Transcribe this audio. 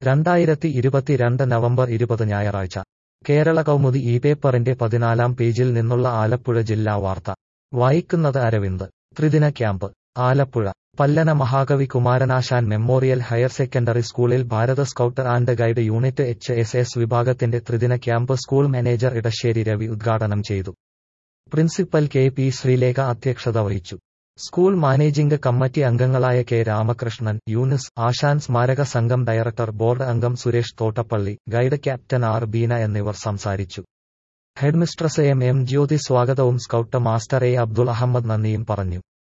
രണ്ടായിരത്തി ഇരുപത്തിരണ്ട് നവംബർ ഇരുപത് ഞായറാഴ്ച കേരള കൗമുദി ഈ പേപ്പറിന്റെ പതിനാലാം പേജിൽ നിന്നുള്ള ആലപ്പുഴ ജില്ലാ വാർത്ത വായിക്കുന്നത് അരവിന്ദ് ത്രിദിന ക്യാമ്പ് ആലപ്പുഴ പല്ലന മഹാകവി കുമാരനാശാൻ മെമ്മോറിയൽ ഹയർ സെക്കൻഡറി സ്കൂളിൽ Bharat scout and guide unit H S S വിഭാഗത്തിന്റെ ത്രിദിന camp school manager Edassery Ravi ഉദ്ഘാടനം ചെയ്തു പ്രിൻസിപ്പൽ കെ പി ശ്രീലേഖ അധ്യക്ഷത വഹിച്ചു സ്കൂൾ മാനേജിംഗ് കമ്മിറ്റി അംഗങ്ങളായ കെ രാമകൃഷ്ണൻ യൂനിസ് ആശാൻ സ്മാരക സംഘം ഡയറക്ടർ ബോർഡ് അംഗം Suresh Thottappally guide captain R Beena എന്നിവർ സംസാരിച്ചു ഹെഡ്മിസ്ട്രസ് എം എം ജ്യോതി സ്വാഗതവും scout master A Abdul Ahmed നന്ദിയും പറഞ്ഞു